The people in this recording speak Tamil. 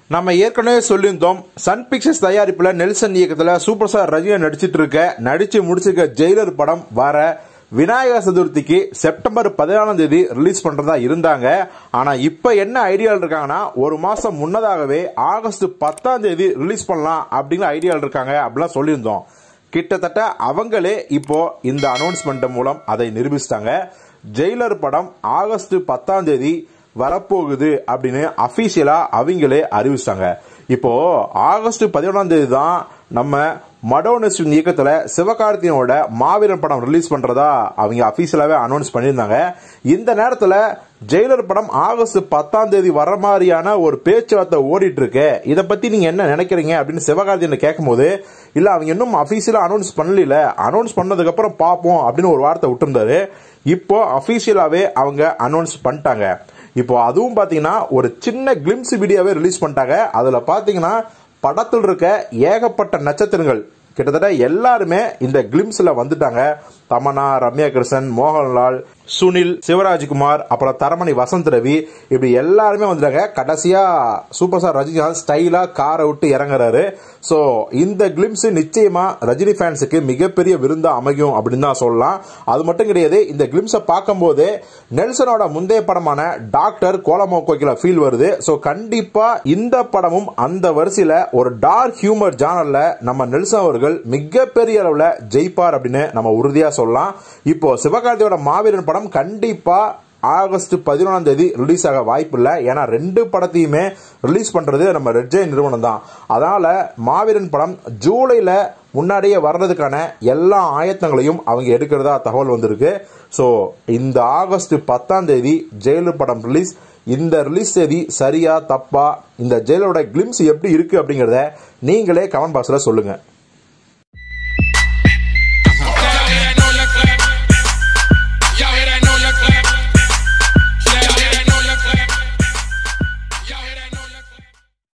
நம்ம ஏற்கனவே சொல்லியிருந்தோம் சன் பிக்சர்ஸ் தயாரிப்புல நெல்சன் இயக்கத்துல சூப்பர் ஸ்டார் ரஜினி நடிச்சிட்டு இருக்க நடிச்சு முடிச்சிருக்க ஜெயிலர் படம் வர விநாயகர் சதுர்த்திக்கு செப்டம்பர் பதினாலாம் தேதி ரிலீஸ் பண்றதா இருந்தாங்க ஆனா இப்ப என்ன ஐடியாவில் இருக்காங்கன்னா ஒரு மாசம் முன்னதாகவே ஆகஸ்ட் பத்தாம் தேதி ரிலீஸ் பண்ணலாம் அப்படிங்கிற ஐடியாவில் இருக்காங்க அப்படிலாம் சொல்லியிருந்தோம் கிட்டத்தட்ட அவங்களே இப்போ இந்த அனௌன்ஸ்மெண்ட் மூலம் அதை நிரூபிச்சிட்டாங்க ஜெயிலர் படம் ஆகஸ்ட் பத்தாம் தேதி வரப்போகுது அப்படின்னு அபிஷியலா அவங்களே அறிவிச்சிட்டாங்க இப்போ ஆகஸ்ட் பதினொன்றாம் தேதி தான் நம்ம மடோனஸ்வின் இயக்கத்துல சிவகார்த்தியனோட மாவீரன் படம் ரிலீஸ் பண்றதா அவங்க அபிஷியலாவே அனௌன்ஸ் பண்ணியிருந்தாங்க இந்த நேரத்துல ஜெயிலர் படம் ஆகஸ்ட் பத்தாம் தேதி வர மாதிரியான ஒரு பேச்சுவார்த்தை ஓடிட்டு இருக்கு இதை பத்தி நீங்க என்ன நினைக்கிறீங்க அப்படின்னு சிவகார்த்தியன் கேட்கும்போது இல்ல அவங்க இன்னும் அபிஷியலா அனௌன்ஸ் பண்ணல அனௌன்ஸ் பண்ணதுக்கு அப்புறம் பார்ப்போம் அப்படின்னு ஒரு வார்த்தை விட்டுருந்தாரு இப்போ அபிஷியலாவே அவங்க அனௌன்ஸ் பண்ணிட்டாங்க இப்போ அதுவும் பாத்தீங்கன்னா ஒரு சின்ன கிளிம்ஸ் வீடியோவே ரிலீஸ் பண்ணிட்டாங்க அதுல பாத்தீங்கன்னா படத்தில் இருக்க ஏகப்பட்ட நட்சத்திரங்கள் கிட்டத்தட்ட எல்லாருமே இந்த கிளிம்ஸ்ல வந்துட்டாங்க தமன்னா ரம்யா கிருஷ்ணன் மோகன்லால் சுனில் சிவராஜ்குமார் அப்புறம் தரமணி வசந்த் ரவி இப்படி எல்லாருமே வந்துட்டாங்க கடைசியா சூப்பர் ஸ்டார் ரஜினிகாந்த் ஸ்டைலா காரை விட்டு இறங்குறாரு சோ இந்த கிளிம்ஸ் நிச்சயமா ரஜினி ஃபேன்ஸுக்கு மிகப்பெரிய விருந்தா அமையும் அப்படின்னு தான் சொல்லலாம் அது மட்டும் கிடையாது இந்த கிளிம்ஸை பார்க்கும்போது நெல்சனோட முந்தைய படமான டாக்டர் கோலமோ கோக்கில ஃபீல் வருது சோ கண்டிப்பா இந்த படமும் அந்த வரிசையில ஒரு டார்க் ஹியூமர் ஜானல்ல நம்ம நெல்சன் அவர்கள் மிகப்பெரிய அளவுல ஜெயிப்பார் அப்படின்னு நம்ம உறுதியா சொல்லலாம் இப்போ சிவகார்த்தியோட மாவீரன் படம் கண்டிப்பா ஆகஸ்ட் பதினொன்றாம் தேதி ரிலீஸ் ஆக வாய்ப்பு இல்லை ஏன்னா ரெண்டு படத்தையுமே ரிலீஸ் பண்றது நம்ம ரெட்ஜே நிறுவனம் தான் அதனால மாவீரன் படம் ஜூலைல முன்னாடியே வர்றதுக்கான எல்லா ஆயத்தங்களையும் அவங்க எடுக்கிறதா தகவல் வந்திருக்கு ஸோ இந்த ஆகஸ்ட் பத்தாம் தேதி ஜெயிலர் படம் ரிலீஸ் இந்த ரிலீஸ் தேதி சரியா தப்பா இந்த ஜெயிலரோட கிளிம்ஸ் எப்படி இருக்கு அப்படிங்கிறத நீங்களே கமெண்ட் பாக்ஸ்ல சொல்லுங்க